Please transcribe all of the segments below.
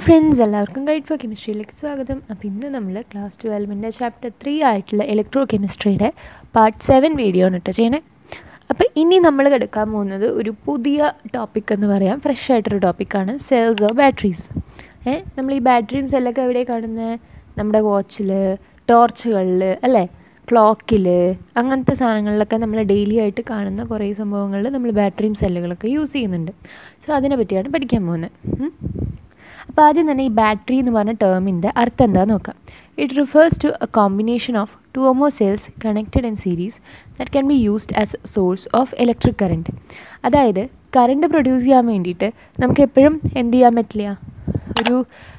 Friends എല്ലാവർക്കും guide four കെമിസ്ട്രിയിലേക്ക് സ്വാഗതം അപ്പോൾ ഇന്ന് നമ്മൾ ക്ലാസ് ട്വൽവിൻ്റെ ചാപ്റ്റർ ത്രീ ആയിട്ടുള്ള ഇലക്ട്രോ കെമിസ്ട്രിയുടെ പാർട്ട് സെവൻ വീഡിയോ ആണ് കേട്ടോ ചെയ്യണേ അപ്പോൾ ഇനി നമ്മൾ കിടക്കാൻ പോകുന്നത് ഒരു പുതിയ ടോപ്പിക് എന്ന് പറയാം ഫ്രഷ് ആയിട്ടൊരു ടോപ്പിക്കാണ് സെൽസ് ഓഫ് ബാറ്ററീസ് ഏ നമ്മൾ ഈ ബാറ്ററിയും സെല്ലൊക്കെ എവിടെ കാണുന്നത് നമ്മുടെ വാച്ചിൽ ടോർച്ചുകളിൽ അല്ലേ ക്ലോക്കിൽ അങ്ങനത്തെ സാധനങ്ങളിലൊക്കെ നമ്മൾ ഡെയിലി ആയിട്ട് കാണുന്ന കുറേ സംഭവങ്ങളിൽ നമ്മൾ ബാറ്ററിയും സെല്ലുകളൊക്കെ യൂസ് ചെയ്യുന്നുണ്ട് സോ അതിനെ പറ്റിയാണ് പഠിക്കാൻ പോകുന്നത് ഉം. അപ്പോൾ ആദ്യം തന്നെ ഈ ബാറ്ററി എന്ന് പറഞ്ഞ ടേമിൻ്റെ അർത്ഥം എന്താണെന്ന് നോക്കാം it refers to a combination of two ഓമോ cells connected in series that can be used as source of electric current അതായത് കറണ്ട് പ്രൊഡ്യൂസ് ചെയ്യാൻ വേണ്ടിയിട്ട് നമുക്ക് എപ്പോഴും എന്ത് ചെയ്യാൻ പറ്റില്ല ഒരു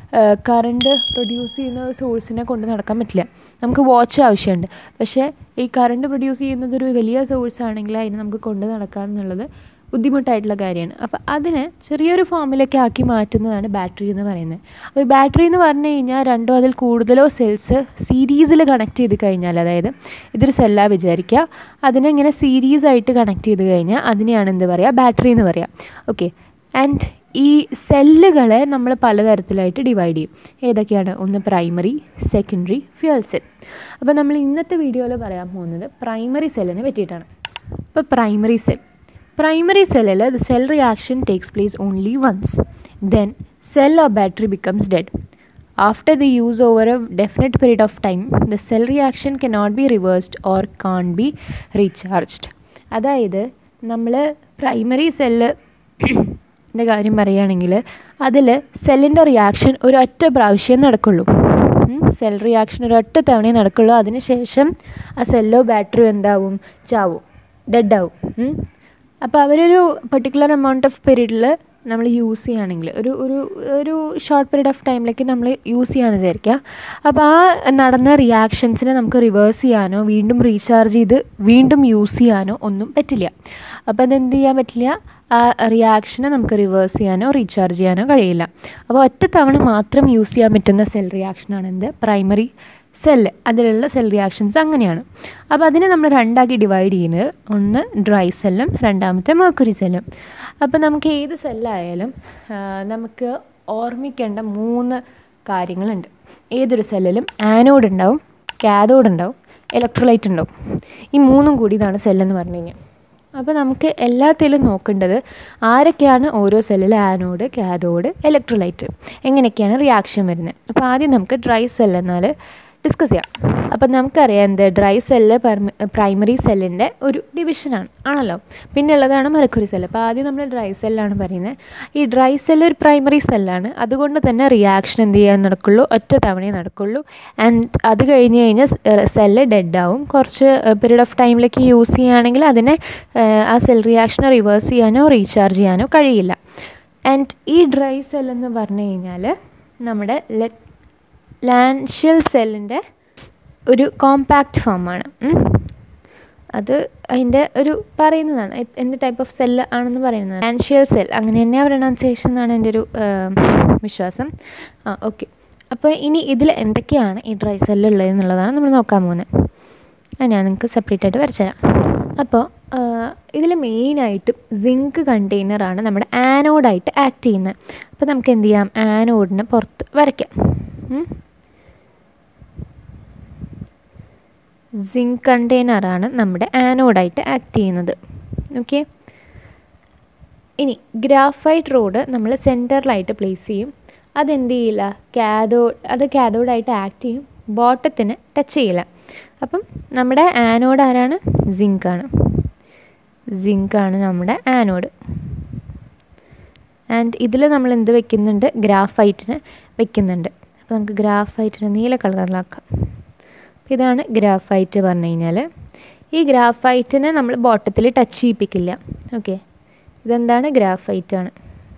കറണ്ട് പ്രൊഡ്യൂസ് ചെയ്യുന്ന ഒരു സോഴ്സിനെ കൊണ്ട് നടക്കാൻ പറ്റില്ല നമുക്ക് വാച്ച് ആവശ്യമുണ്ട് പക്ഷേ ഈ കറണ്ട് പ്രൊഡ്യൂസ് ചെയ്യുന്നത് ഒരു വലിയ സോഴ്സ് ആണെങ്കിൽ അതിനെ നമുക്ക് കൊണ്ട് നടക്കുക എന്നുള്ളത് ബുദ്ധിമുട്ടായിട്ടുള്ള കാര്യമാണ് അപ്പോൾ അതിനെ ചെറിയൊരു ഫോമിലൊക്കെ ആക്കി മാറ്റുന്നതാണ് ബാറ്ററി എന്ന് പറയുന്നത് അപ്പോൾ ഈ ബാറ്ററി എന്ന് പറഞ്ഞു കഴിഞ്ഞാൽ രണ്ടോ അതിൽ കൂടുതലോ സെൽസ് സീരീസിൽ കണക്ട് ചെയ്ത് കഴിഞ്ഞാൽ അതായത് ഇതൊരു സെല്ലാ വിചാരിക്കുക അതിനെ ഇങ്ങനെ സീരീസ് ആയിട്ട് കണക്ട് ചെയ്ത് കഴിഞ്ഞാൽ അതിനെയാണ് എന്ത് പറയുക ബാറ്ററി എന്ന് പറയുക ഓക്കെ ആൻഡ് ഈ സെല്ലുകളെ നമ്മൾ പലതരത്തിലായിട്ട് ഡിവൈഡ് ചെയ്യും ഏതൊക്കെയാണ് ഒന്ന് പ്രൈമറി സെക്കൻഡറി ഫ്യൂൽ സെൽ അപ്പോൾ നമ്മൾ ഇന്നത്തെ വീഡിയോയിൽ പറയാൻ പോകുന്നത് പ്രൈമറി സെല്ലിനെ പറ്റിയിട്ടാണ് അപ്പോൾ primary cell primary cell the cell reaction takes place only once then cell or battery becomes dead after the use over a definite period of time the cell reaction cannot be reversed or can't be recharged അതായത് നമ്മൾ primary cell ൻ്റെ കാര്യം പറയുകയാണെങ്കിൽ അതിൽ സെല്ലിൻ്റെ reaction ഒരൊറ്റ പ്രാവശ്യം നടക്കുള്ളൂ സെൽ റിയാക്ഷൻ ഒരൊറ്റ തവണയേ നടക്കുള്ളൂ അതിനുശേഷം ആ സെല്ലോ ബാറ്ററിയോ എന്താവും ചാവും ഡെഡാവും അപ്പോൾ അവരൊരു പെർട്ടിക്കുലർ എമൗണ്ട് ഓഫ് പീരീഡിൽ നമ്മൾ യൂസ് ചെയ്യുകയാണെങ്കിൽ ഒരു ഒരു ഒരു ഷോർട്ട് പീരീഡ് ഓഫ് ടൈമിലേക്ക് നമ്മൾ യൂസ് ചെയ്യാമെന്ന് വിചാരിക്കുക അപ്പോൾ ആ നടന്ന റിയാക്ഷൻസിനെ നമുക്ക് റിവേഴ്സ് ചെയ്യാനോ വീണ്ടും റീചാർജ് ചെയ്ത് വീണ്ടും യൂസ് ചെയ്യാനോ ഒന്നും പറ്റില്ല അപ്പോൾ അതെന്ത് ചെയ്യാൻ പറ്റില്ല ആ റിയാക്ഷനെ നമുക്ക് റിവേഴ്സ് ചെയ്യാനോ റീചാർജ് ചെയ്യാനോ കഴിയില്ല അപ്പോൾ ഒറ്റ തവണ മാത്രം യൂസ് ചെയ്യാൻ പറ്റുന്ന സെൽ റിയാക്ഷനാണ് എന്ത് പ്രൈമറി സെല്ല് അതിലുള്ള സെൽ റിയാക്ഷൻസ് അങ്ങനെയാണ് അപ്പോൾ അതിനെ നമ്മൾ രണ്ടാക്കി ഡിവൈഡ് ചെയ്യുന്നത് ഒന്ന് ഡ്രൈ സെല്ലും രണ്ടാമത്തെ മേക്കുരി സെല്ലും അപ്പോൾ നമുക്ക് ഏത് സെല്ലായാലും നമുക്ക് ഓർമ്മിക്കേണ്ട മൂന്ന് കാര്യങ്ങളുണ്ട് ഏതൊരു സെല്ലിലും ആനോഡ് ഉണ്ടാവും കാഥോഡ് ഉണ്ടാവും ഇലക്ട്രോലൈറ്റ് ഉണ്ടാവും ഈ മൂന്നും കൂടി ഇതാണ് സെല്ലെന്ന് പറഞ്ഞു കഴിഞ്ഞാൽ അപ്പോൾ നമുക്ക് എല്ലാത്തിലും നോക്കേണ്ടത് ആരൊക്കെയാണ് ഓരോ സെല്ലിൽ ആനോഡ് കാഥോഡ് ഇലക്ട്രോലൈറ്റ് എങ്ങനെയൊക്കെയാണ് റിയാക്ഷൻ വരുന്നത് അപ്പോൾ ആദ്യം നമുക്ക് ഡ്രൈ സെൽ എന്നാൽ ഡിസ്കസ് ചെയ്യാം അപ്പം നമുക്കറിയാം എന്ത് ഡ്രൈ സെല്ല് പ്രൈമറി സെല്ലിൻ്റെ ഒരു ഡിവിഷനാണ് ആണല്ലോ പിന്നെ ഉള്ളതാണ് മെർക്കുറി സെല്ല് അപ്പോൾ ആദ്യം നമ്മൾ ഡ്രൈ സെല്ലാണ് പറയുന്നത് ഈ ഡ്രൈ സെല്ല് ഒരു പ്രൈമറി സെല്ലാണ് അതുകൊണ്ട് തന്നെ റിയാക്ഷൻ എന്ത് ചെയ്യാൻ നടക്കുള്ളൂ ഒറ്റ തവണയേ നടക്കുള്ളൂ ആൻഡ് അത് കഴിഞ്ഞ് കഴിഞ്ഞാൽ സെല്ല് ഡെഡ് ആവും കുറച്ച് പീരീഡ് ഓഫ് ടൈമിലേക്ക് യൂസ് ചെയ്യുകയാണെങ്കിൽ അതിനെ ആ സെൽ റിയാക്ഷനെ റിവേഴ്സ് ചെയ്യാനോ റീചാർജ് ചെയ്യാനോ കഴിയില്ല ആൻഡ് ഈ ഡ്രൈ സെൽ എന്ന് പറഞ്ഞു കഴിഞ്ഞാൽ നമ്മുടെ ലെറ്റ് ലാൻഷ്യൽ സെല്ലിൻ്റെ ഒരു കോമ്പാക്റ്റ് ഫോമാണ് അത് അതിൻ്റെ ഒരു പറയുന്നതാണ് എന്ത് ടൈപ്പ് ഓഫ് സെല്ല് ആണെന്ന് പറയുന്നത് ലാൻഷ്യൽ സെൽ അങ്ങനെ തന്നെ പ്രൊണൗൺസിയേഷൻ എന്നാണ് എൻ്റെ ഒരു വിശ്വാസം ആ ഓക്കെ അപ്പോൾ ഇനി ഇതിൽ എന്തൊക്കെയാണ് ഈ ഡ്രൈ സെല്ലുള്ളത് എന്നുള്ളതാണ് നമ്മൾ നോക്കാൻ പോകുന്നത് ആ ഞാൻ നിങ്ങൾക്ക് സെപ്പറേറ്റ് ആയിട്ട് വരച്ചുതരാം അപ്പോൾ ഇതിൽ മെയിനായിട്ടും സിങ്ക് കണ്ടെയ്നറാണ് നമ്മുടെ ആനോഡായിട്ട് ആക്ട് ചെയ്യുന്നത് അപ്പോൾ നമുക്ക് എന്ത് ചെയ്യാം ആനോഡിനെ പുറത്ത് വരയ്ക്കാം സിങ്ക് കണ്ടെയ്നറാണ് നമ്മുടെ ആനോഡായിട്ട് ആക്ട് ചെയ്യുന്നത് ഓക്കെ ഇനി ഗ്രാഫൈറ്റ് റോഡ് നമ്മൾ സെൻറ്ററിലായിട്ട് പ്ലേസ് ചെയ്യും അതെന്ത് ചെയ്യില്ല കാഥോഡ് അത് കാഥോഡായിട്ട് ആക്ട് ചെയ്യും ബോട്ടത്തിന് ടച്ച് ചെയ്യില്ല അപ്പം നമ്മുടെ ആനോഡ് ആരാണ് സിങ്കാണ് സിങ്കാണ് നമ്മുടെ ആനോഡ് ആൻഡ് ഇതിൽ നമ്മൾ എന്ത് വെക്കുന്നുണ്ട് ഗ്രാഫൈറ്റിന് വെക്കുന്നുണ്ട് അപ്പോൾ നമുക്ക് ഗ്രാഫൈറ്റിന് നീല കളറിലാക്കാം അപ്പോൾ ഇതാണ് ഗ്രാഫൈറ്റ് പറഞ്ഞു കഴിഞ്ഞാൽ ഈ ഗ്രാഫൈറ്റിനെ നമ്മൾ ബോട്ടത്തിൽ ടച്ച് ചെയ്യിപ്പിക്കില്ല ഓക്കെ ഇതെന്താണ് ഗ്രാഫൈറ്റ് ആണ്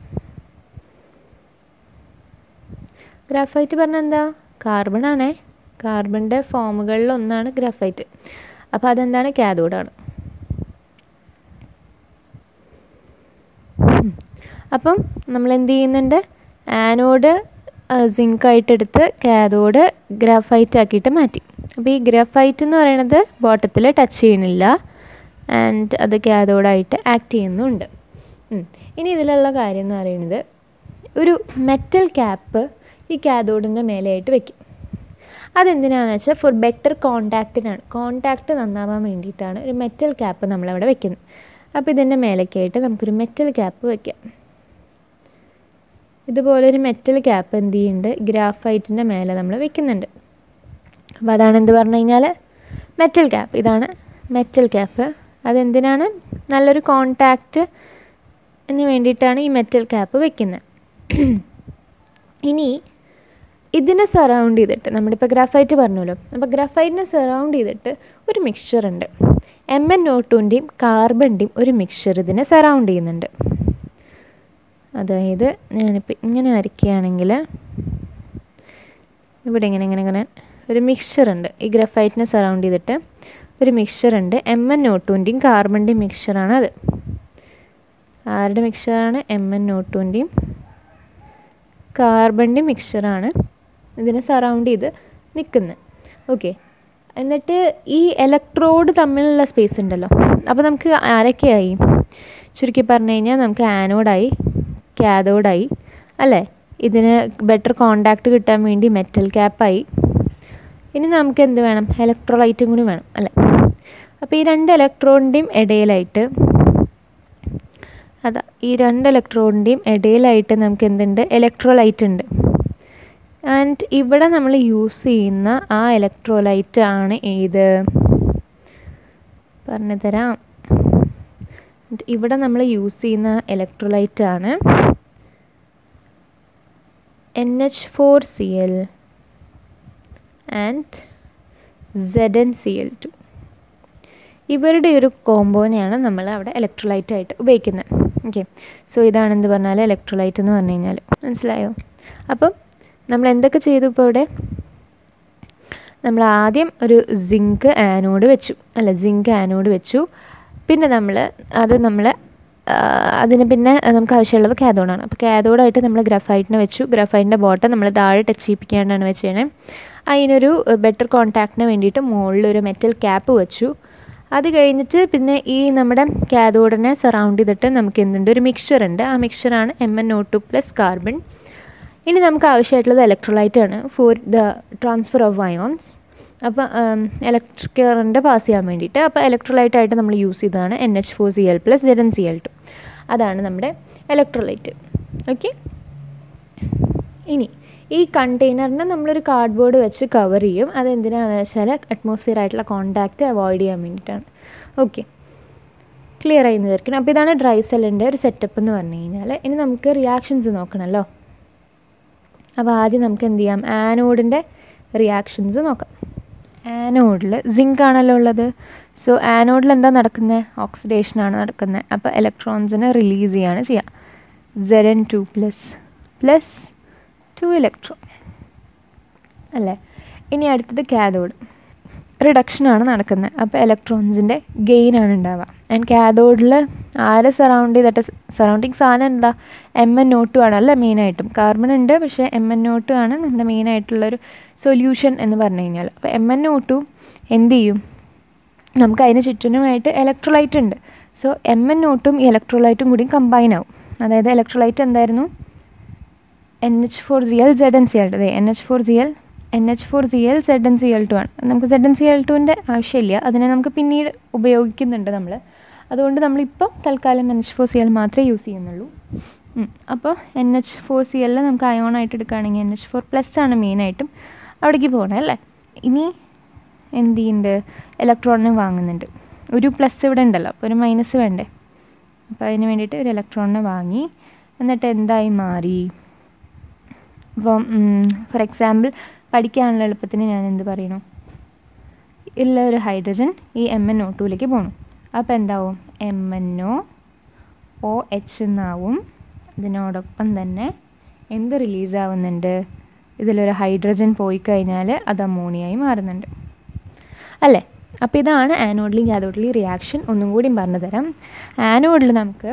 ഗ്രാഫൈറ്റ് പറഞ്ഞാൽ എന്താ കാർബൺ ആണേ കാർബണിൻ്റെ ഫോമുകളിൽ ഒന്നാണ് ഗ്രാഫൈറ്റ് അപ്പോൾ അതെന്താണ് കാഥോഡാണ് അപ്പം നമ്മൾ എന്ത് ചെയ്യുന്നുണ്ട് ആനോഡ് സിങ്ക് ആയിട്ട് എടുത്ത് കാഥോഡ് ഗ്രാഫൈറ്റ് ആക്കിയിട്ട് മാറ്റി അപ്പോൾ ഈ ഗ്രാഫൈറ്റ് എന്ന് പറയുന്നത് ബോട്ടത്തിൽ ടച്ച് ചെയ്യണില്ല ആൻഡ് അത് കാഥോഡായിട്ട് ആക്ട് ചെയ്യുന്നുണ്ട് ഇനി ഇതിലുള്ള കാര്യം എന്ന് പറയുന്നത് ഒരു മെറ്റൽ ക്യാപ്പ് ഈ കാഥോഡിൻ്റെ മേലെയായിട്ട് വെക്കും അതെന്തിനാണെന്ന് വെച്ചാൽ ഫോർ ബെറ്റർ കോണ്ടാക്റ്റിനാണ് കോണ്ടാക്റ്റ് നന്നാവാൻ വേണ്ടിയിട്ടാണ് ഒരു മെറ്റൽ ക്യാപ്പ് നമ്മളവിടെ വെക്കുന്നത് അപ്പോൾ ഇതിൻ്റെ മേലേക്കായിട്ട് നമുക്കൊരു മെറ്റൽ ക്യാപ്പ് വെക്കാം ഇതുപോലെ ഒരു മെറ്റൽ ക്യാപ്പ് എന്ത് ചെയ്യുന്നുണ്ട് ഗ്രാഫൈറ്റിൻ്റെ മേലെ നമ്മൾ വെക്കുന്നുണ്ട് അപ്പോൾ അതാണ് എന്ത് പറഞ്ഞു കഴിഞ്ഞാൽ മെറ്റൽ ക്യാപ്പ് ഇതാണ് മെറ്റൽ ക്യാപ്പ് അതെന്തിനാണ് നല്ലൊരു കോണ്ടാക്റ്റ് ന് വേണ്ടിയിട്ടാണ് ഈ മെറ്റൽ ക്യാപ്പ് വെക്കുന്നത് ഇനി ഇതിനെ സറൗണ്ട് ചെയ്തിട്ട് നമ്മളിപ്പോൾ ഗ്രാഫൈറ്റ് പറഞ്ഞല്ലോ അപ്പോൾ ഗ്രാഫൈറ്റിനെ സറൗണ്ട് ചെയ്തിട്ട് ഒരു മിക്സ്ചർ ഉണ്ട് എം എൻ നോട്ടുൻ്റെയും കാർബണിൻ്റെയും ഒരു മിക്സ്ചർ ഇതിനെ സറൗണ്ട് ചെയ്യുന്നുണ്ട് അതായത് ഞാനിപ്പോൾ ഇങ്ങനെ വരയ്ക്കുകയാണെങ്കിൽ ഇവിടെ ഇങ്ങനെ ഇങ്ങനെ ഇങ്ങനെ ഒരു മിക്സ്ചർ ഉണ്ട് ഈ ഗ്രഫൈറ്റിനെ സറൗണ്ട് ചെയ്തിട്ട് ഒരു മിക്സ്ചർ ഉണ്ട് എം എൻ നോട്ടുൻ്റെയും കാർബണിൻ്റെയും മിക്സ്ചറാണ് അത് ആരുടെ മിക്സ്ചറാണ് എം എൻ നോട്ടുൻ്റെയും കാർബണിൻ്റെയും മിക്സ്ചറാണ് ഇതിനെ സറൗണ്ട് ചെയ്ത് നിൽക്കുന്നത് ഓക്കെ എന്നിട്ട് ഈ ഇലക്ട്രോഡ് തമ്മിലുള്ള സ്പേസ് ഉണ്ടല്ലോ അപ്പോൾ നമുക്ക് ആരൊക്കെയായി ചുരുക്കി പറഞ്ഞു കഴിഞ്ഞാൽ നമുക്ക് ആനോഡായി കാഥോഡായി അല്ലേ ഇതിന് ബെറ്റർ കോണ്ടാക്റ്റ് കിട്ടാൻ വേണ്ടി മെറ്റൽ ക്യാപ്പായി ഇനി നമുക്ക് എന്ത് വേണം ഇലക്ട്രോലൈറ്റും കൂടി വേണം അല്ലേ അപ്പോൾ ഈ രണ്ട് ഇലക്ട്രോണിൻ്റെയും ഇടയിലായിട്ട് അതാ ഈ രണ്ട് ഇലക്ട്രോണിൻ്റെയും ഇടയിലായിട്ട് നമുക്ക് എന്തുണ്ട് ഇലക്ട്രോലൈറ്റ് ഉണ്ട് ആൻഡ് ഇവിടെ നമ്മൾ യൂസ് ചെയ്യുന്ന ആ ഇലക്ട്രോലൈറ്റ് ആണ് ഏത് പറഞ്ഞു തരാം ഇവിടെ നമ്മൾ യൂസ് ചെയ്യുന്ന ഇലക്ട്രോലൈറ്റ് ആണ് N H four C L and Z N C L two ഇവരുടെ ഒരു കോമ്പോനെയാണ് നമ്മൾ അവിടെ ഇലക്ട്രോലൈറ്റ് ആയിട്ട് ഉപയോഗിക്കുന്നത് ഓക്കെ സോ ഇതാണ് എന്ത് പറഞ്ഞാൽ ഇലക്ട്രോലൈറ്റ് എന്ന് പറഞ്ഞു കഴിഞ്ഞാൽ മനസ്സിലായോ അപ്പം നമ്മൾ എന്തൊക്കെ ചെയ്തു ഇപ്പോൾ ഇവിടെ നമ്മൾ ആദ്യം ഒരു സിങ്ക് ആനോഡ് വെച്ചു അല്ല സിങ്ക് ആനോഡ് വെച്ചു പിന്നെ നമ്മൾ അത് നമ്മൾ അതിന് പിന്നെ നമുക്ക് ആവശ്യമുള്ളത് കാഥോഡാണ് അപ്പോൾ കാഥോഡായിട്ട് നമ്മൾ ഗ്രഫൈറ്റിനെ വെച്ചു ഗ്രഫൈറ്റിൻ്റെ ബോട്ടം നമ്മൾ താഴെ ടച്ച് ചെയ്യിപ്പിക്കാണ്ടാണ് വെച്ചത് അതിനൊരു ബെറ്റർ കോൺടാക്റ്റിന് വേണ്ടിയിട്ട് മുകളിൽ ഒരു മെറ്റൽ ക്യാപ്പ് വെച്ചു അത് കഴിഞ്ഞിട്ട് പിന്നെ ഈ നമ്മുടെ കാഥോഡിനെ സറൗണ്ട് ചെയ്തിട്ട് നമുക്ക് എന്തുണ്ട് ഒരു മിക്സ്ചർ ഉണ്ട് ആ മിക്സ്ചറാണ് M N O two plus carbon ഇനി നമുക്ക് ആവശ്യമായിട്ടുള്ളത് ഇലക്ട്രോലൈറ്റ് ആണ് for the transfer of ions അപ്പോൾ ഇലക്ട്രിക് കറണ്ട് പാസ് ചെയ്യാൻ വേണ്ടിയിട്ട് അപ്പോൾ ഇലക്ട്രോലൈറ്റ് ആയിട്ട് നമ്മൾ യൂസ് ചെയ്തതാണ് N H four C L plus Z N C L two അതാണ് നമ്മുടെ ഇലക്ട്രോലൈറ്റ് ഓക്കെ ഇനി ഈ കണ്ടെയ്നറിനെ നമ്മളൊരു കാർഡ്ബോർഡ് വെച്ച് കവർ ചെയ്യും അതെന്തിനാണെന്ന് വെച്ചാൽ അറ്റ്മോസ്ഫിയർ ആയിട്ടുള്ള കോണ്ടാക്റ്റ് അവോയ്ഡ് ചെയ്യാൻ വേണ്ടിയിട്ടാണ് ഓക്കെ ക്ലിയർ ആയി തീർക്കണം അപ്പോൾ ഇതാണ് ഡ്രൈ സെല്ലിൻ്റെ ഒരു സെറ്റപ്പ് എന്ന് പറഞ്ഞു കഴിഞ്ഞാൽ ഇനി നമുക്ക് റിയാക്ഷൻസ് നോക്കണമല്ലോ അപ്പോൾ ആദ്യം നമുക്ക് എന്ത് ചെയ്യാം ആനോഡിൻ്റെ റിയാക്ഷൻസ് നോക്കാം ആനോഡിൽ സിങ്ക് ആണല്ലോ ഉള്ളത് സോ ആനോഡിൽ എന്താ നടക്കുന്നത് ഓക്സിഡേഷനാണ് നടക്കുന്നത് അപ്പോൾ ഇലക്ട്രോൺസിനെ റിലീസ് ചെയ്യാണ് ചെയ്യുക Z N two plus plus two electron അല്ലേ ഇനി അടുത്തത് കാഥോഡ് റിഡക്ഷനാണ് നടക്കുന്നത് അപ്പോൾ ഇലക്ട്രോൺസിൻ്റെ ഗെയിനാണ് ഉണ്ടാവുക ആൻഡ് കാഥോഡിൽ ആരെ സറൗണ്ട് ചെയ്തിട്ട് സറൗണ്ടിങ് സാധനം എന്താ എം എൻ നോട്ടു ആണ് അല്ല മെയിനായിട്ടും കാർബൺ ഉണ്ട് പക്ഷേ എം എൻ നോട്ടു ആണ് നമ്മുടെ മെയിനായിട്ടുള്ളൊരു സൊല്യൂഷൻ എന്ന് പറഞ്ഞു കഴിഞ്ഞാൽ അപ്പോൾ എം എൻ നോട്ടു എന്ത് ചെയ്യും നമുക്ക് അതിന് ചുറ്റിനുമായിട്ട് ഇലക്ട്രോലൈറ്റ് ഉണ്ട് സോ എം എൻ നോട്ടും ഈ ഇലക്ട്രോലൈറ്റും കൂടി കമ്പൈൻ ആവും അതായത് ഇലക്ട്രോലൈറ്റ് എന്തായിരുന്നു N H four C L Z N C L two N H four C L N H four C L Z N C L two ആണ് നമുക്ക് സെഡ് എൻ സി എൽ ടുവിൻ്റെ ആവശ്യമില്ല അതിനെ നമുക്ക് പിന്നീട് ഉപയോഗിക്കുന്നുണ്ട് നമ്മൾ അതുകൊണ്ട് നമ്മളിപ്പോൾ തൽക്കാലം N H four C L മാത്രമേ യൂസ് ചെയ്യുന്നുള്ളൂ അപ്പോൾ എൻ എച്ച് ഫോർ സി എല്ലിൽ നമുക്ക് അയോൺ ആയിട്ട് എടുക്കുകയാണെങ്കിൽ എൻ എച്ച് ഫോർ പ്ലസ് ആണ് മെയിനായിട്ടും അവിടേക്ക് പോകണം അല്ലേ ഇനി എന്ത് ചെയ്യുന്നുണ്ട് ഇലക്ട്രോണിനെ വാങ്ങുന്നുണ്ട് ഒരു പ്ലസ് ഇവിടെ ഉണ്ടല്ലോ അപ്പോൾ ഒരു മൈനസ് വേണ്ടേ അപ്പോൾ അതിന് വേണ്ടിയിട്ട് ഒരു ഇലക്ട്രോണിനെ വാങ്ങി എന്നിട്ട് എന്തായി മാറി അപ്പം ഫോർ എക്സാമ്പിൾ പഠിക്കാനുള്ള എളുപ്പത്തിന് ഞാൻ എന്ത് പറയണു ഉള്ള ഒരു ഹൈഡ്രജൻ ഈ എം എൻ ഒ ടുവിലേക്ക് പോകണം അപ്പോൾ എന്താവും M N O O H എന്നാവും ഇതിനോടൊപ്പം തന്നെ എന്ത് റിലീസ് ആവുന്നുണ്ട് ഇതിലൊരു ഹൈഡ്രജൻ പോയി കഴിഞ്ഞാൽ അത് അമോണിയായി മാറുന്നുണ്ട് അല്ലേ അപ്പോൾ ഇതാണ് ആനോഡിലും കാഥോഡിലും റിയാക്ഷൻ ഒന്നും കൂടി പറഞ്ഞു തരാം ആനോഡിൽ നമുക്ക്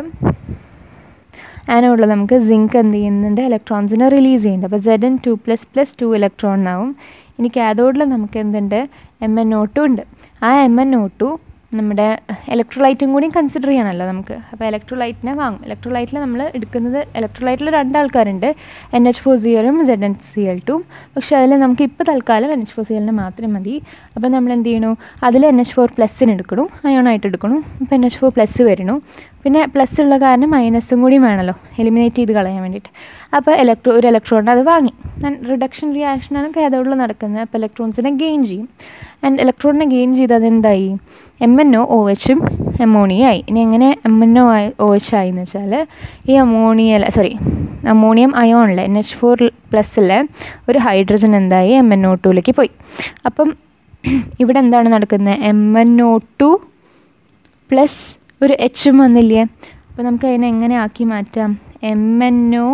ആനോഡിൽ നമുക്ക് സിങ്ക് എന്ത് ചെയ്യുന്നുണ്ട് ഇലക്ട്രോൺസിനെ റിലീസ് ചെയ്യുന്നുണ്ട് അപ്പോൾ Z N two plus plus two electron ആവും ഇനി കാഥോഡിൽ നമുക്ക് എന്തുണ്ട് എം എൻ ഒ ടു ഉണ്ട് ആ എം എൻ ഒ ടു നമ്മുടെ ഇലക്ട്രോലൈറ്റും കൂടി കൺസിഡർ ചെയ്യണമല്ലോ നമുക്ക് അപ്പോൾ ഇലക്ട്രോലൈറ്റിനെ വാങ്ങും ഇലക്ട്രോലൈറ്റിൽ നമ്മൾ എടുക്കുന്നത് ഇലക്ട്രോലൈറ്റിൽ രണ്ട് ആൾക്കാരുണ്ട് എൻ എച്ച് ഫോർ സിയറും സെഡ് എൻ സി എൽ ടും പക്ഷേ അതിൽ നമുക്ക് ഇപ്പോൾ തൽക്കാലം എൻ എച്ച് ഫോർ സി എല്ലിന് മാത്രം മതി അപ്പോൾ നമ്മൾ എന്ത് ചെയ്യണു അതിൽ എൻ എച്ച് ഫോർ പ്ലസ്സിന് എടുക്കണം അയോണായിട്ട് എടുക്കണം ഇപ്പോൾ എൻ എച്ച് ഫോർ പ്ലസ് വരണു പിന്നെ പ്ലസ് ഉള്ള കാരണം മൈനസും കൂടി വേണമല്ലോ എലിമിനേറ്റ് ചെയ്ത് കളയാൻ വേണ്ടിയിട്ട് അപ്പോൾ ഇലക്ട്രോ ഒരു ഇലക്ട്രോണിനെ അത് വാങ്ങി ആൻഡ് റിഡക്ഷൻ റിയാക്ഷനാണ് കാഥോഡിൽ നടക്കുന്നത് അപ്പോൾ ഇലക്ട്രോൺസിനെ ഗെയിൻ ചെയ്യും ആൻഡ് ഇലക്ട്രോണിനെ ഗെയിൻ ചെയ്ത് അതെന്തായി എം എൻ ഒ ഒ എച്ചും അമോണിയ ആയി ഇനി എങ്ങനെ എം എൻ ഒ ആയി ഒ എച്ച് ആയി എന്ന് വെച്ചാൽ ഈ അമോണിയ സോറി അമോണിയം അയോണിലെ എൻ എച്ച് ഫോർ പ്ലസ്സിലെ ഒരു ഹൈഡ്രജൻ എന്തായി എം എൻ ഒ ടുവിലേക്ക് പോയി അപ്പം ഇവിടെ എന്താണ് നടക്കുന്നത് M N O two plus ഒരു എച്ചും വന്നില്ലേ അപ്പോൾ നമുക്ക് അതിനെ എങ്ങനെ ആക്കി മാറ്റാം M N O